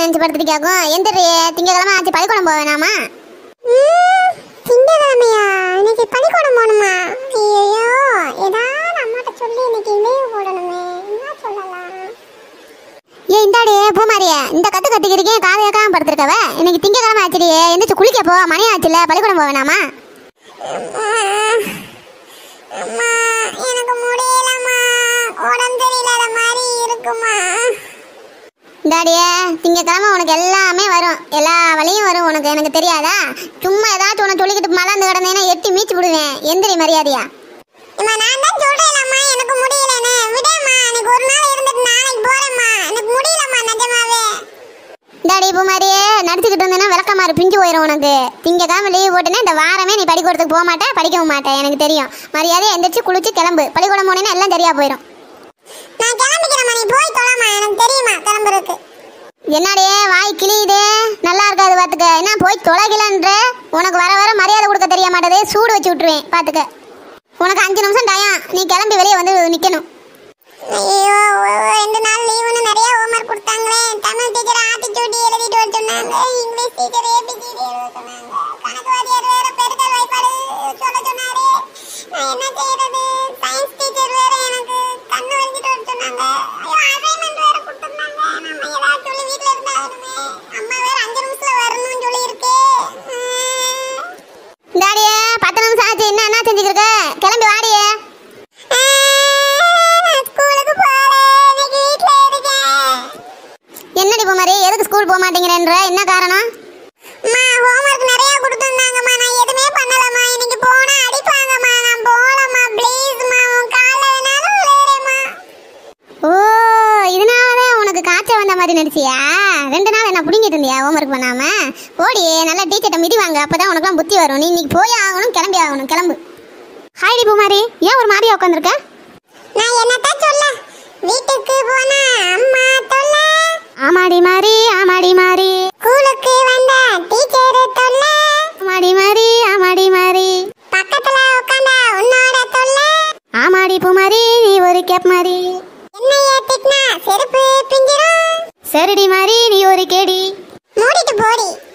நினைச்சு படுத்துருக்காக்கும் எந்திரி திங்கக்கிழமை ஆச்சு பள்ளிக்கூடம் போக வேணாமா திங்கக்கிழமையா இன்னைக்கு பள்ளிக்கூடம் போகணுமா ஐயோ ஏதாவது அம்மாட்ட சொல்லி இன்னைக்கு லீவ் போடணுமே என்ன சொல்லலாம் ஏன் இந்தாடி பூமாரிய இந்த கத்து கத்திக்கிறீங்க காது கேட்காம படுத்துருக்கவ இன்னைக்கு திங்கக்கிழமை ஆச்சுடி எந்திரிச்சு குளிக்க போ மணி ஆச்சுல பள்ளிக்கூடம் போக வேணாமா அம்மா எனக்கு முடியலம்மா உடம்பு சரியில்லாத மாதிரி இருக்குமா இந்தாடியே திங்கக்கிழமை உனக்கு எல்லாமே வரும் எல்லா வழியும் வரும் உனக்கு எனக்கு தெரியாதா சும்மா ஏதாச்சும் உனக்கு சொல்லிக்கிட்டு மலர்ந்து கிடந்தேன்னா எட்டி மீச்சு விடுவேன் எந்திரி மரியாதையா அம்மா நான் தான் சொல்றேன்லம்மா எனக்கு முடியலன்னு விடேம்மா எனக்கு ஒரு நாள் இருந்துட்டு நாளைக்கு போறேம்மா எனக்கு முடியலம்மா நிஜமாவே இந்தாடி பூமாரியே நடிச்சுக்கிட்டு இருந்தேன்னா விளக்கமாறு பிஞ்சு போயிடும் உனக்கு திங்கக்கிழமை லீவ் போட்டேன்னா இந்த வாரமே நீ பள்ளிக்கூடத்துக்கு போக மாட்டே படிக்கவும் மாட்டேன் எனக்கு தெரியும் மரியாதையை எந்திரிச்சு குளிச்சு கிளம்பு பள்ளிக்கூடம் போனேன்னா எல்லாம் சரியா போயிடும் நான் கிளம்பிக்கிறேம்மா நீ போய் தொலைம்மா எனக்கு தெரியுமா கிளம்புறதுக்கு என்னடியே வாய் கிளியுதே நல்லா இருக்காது பாத்துக்க என்ன போய் தொலைக்கலன்ற உனக்கு வர வர மரியாதை கொடுக்க தெரிய மாட்டேதே சூடு வச்சு விட்டுருவேன் பாத்துக்க உனக்கு அஞ்சு நிமிஷம் டயம் நீ கிளம்பி வெளியே வந்து நிக்கணும் ஐயோ ரெண்டு நாள் லீவுன்னு நிறைய ஹோம்ஒர்க் கொடுத்தாங்களே தமிழ் டீச்சர் ஆட்டிடியூட் எழுதிட்டு வர சொன்னாங்க இங்கிலீஷ் டீச்சர் ஏபிசிடி எழுத சொன்னாங்க கணக்கு வாத்தியார் வேற பெருக்கல் வாய்ப்பாடு சொல்ல சொன்னாரு நான் என்ன செய்யறது சயின்ஸ் டீச்சர் வேற எனக்கு கண்ணு வரைஞ்சிட்டு வர சொன்னாங்க ஐயோ அசைன்மெண்ட் வேற கொடுத்துருந்தாங்க நம்ம ஏதாவது சொல்லி வீட்ல இருந்தாலுமே அம்மா வேற அஞ்சு நிமிஷத்துல வரணும்னு சொல்லி இருக்கு இந்தாடியே பத்து நிமிஷம் ஆச்சு என்ன என்ன செஞ்சுக்கிருக்க கிளம்பி வாடியே ஸ்கூலுக்கு போறேன் இன்னைக்கு வீட்ல இருக்கேன் என்னடி பூமாரி எதுக்கு ஸ்கூல் போக மாட்டேங்கிறன்ற என்ன காரணம் அம்மா ஹோம்வொர்க் நிறைய கொடுத்துருந்தாங்கம்மா நான் எதுவுமே பண்ணலம்மா இன்னைக்கு போனா அடிப்பாங்கம்மா நான் போகலம்மா ப்ளீஸ்மா உன் காலில் வேணாலும் விளையாடுறேம்மா ஓ இதனாலதான் உனக்கு காய்ச்சல் வந்த மாதிரி நடிச்சியா ரெண்டு நாள் என்ன புடிங்கிட்டு இருந்தியா ஹோம்ஒர்க் பண்ணாம ஓடி நல்லா டீச்சர்ட்ட மிதி வாங்க அப்பதான் உனக்குலாம் புத்தி வரும் நீ இன்னைக்கு போய் ஆகணும் கிளம்பி ஆகணும் கிளம்பு ஹாய்டி பூமாரி ஏன் ஒரு மாதிரியா உட்காந்துருக்க நான் என்னத்த சொல்ல வீட்டுக்கு போனா அம்மா தொல்ல ஆமாடி மாறி ஆமாடி மாறி ஸ்கூலுக்கு வந்த டீச்சர் தொல்ல ஆமாடி மாறி ஆமாடி மாறி பக்கத்துல உட்காந்தா உன்னோட தொல்ல ஆமாடி பூமாரி நீ ஒரு கேப் மாறி என்னைய திட்டினா செருப்பு பிஞ்சிரும் சரிடி மாறி நீ ஒரு கேடி மூடிட்டு போடி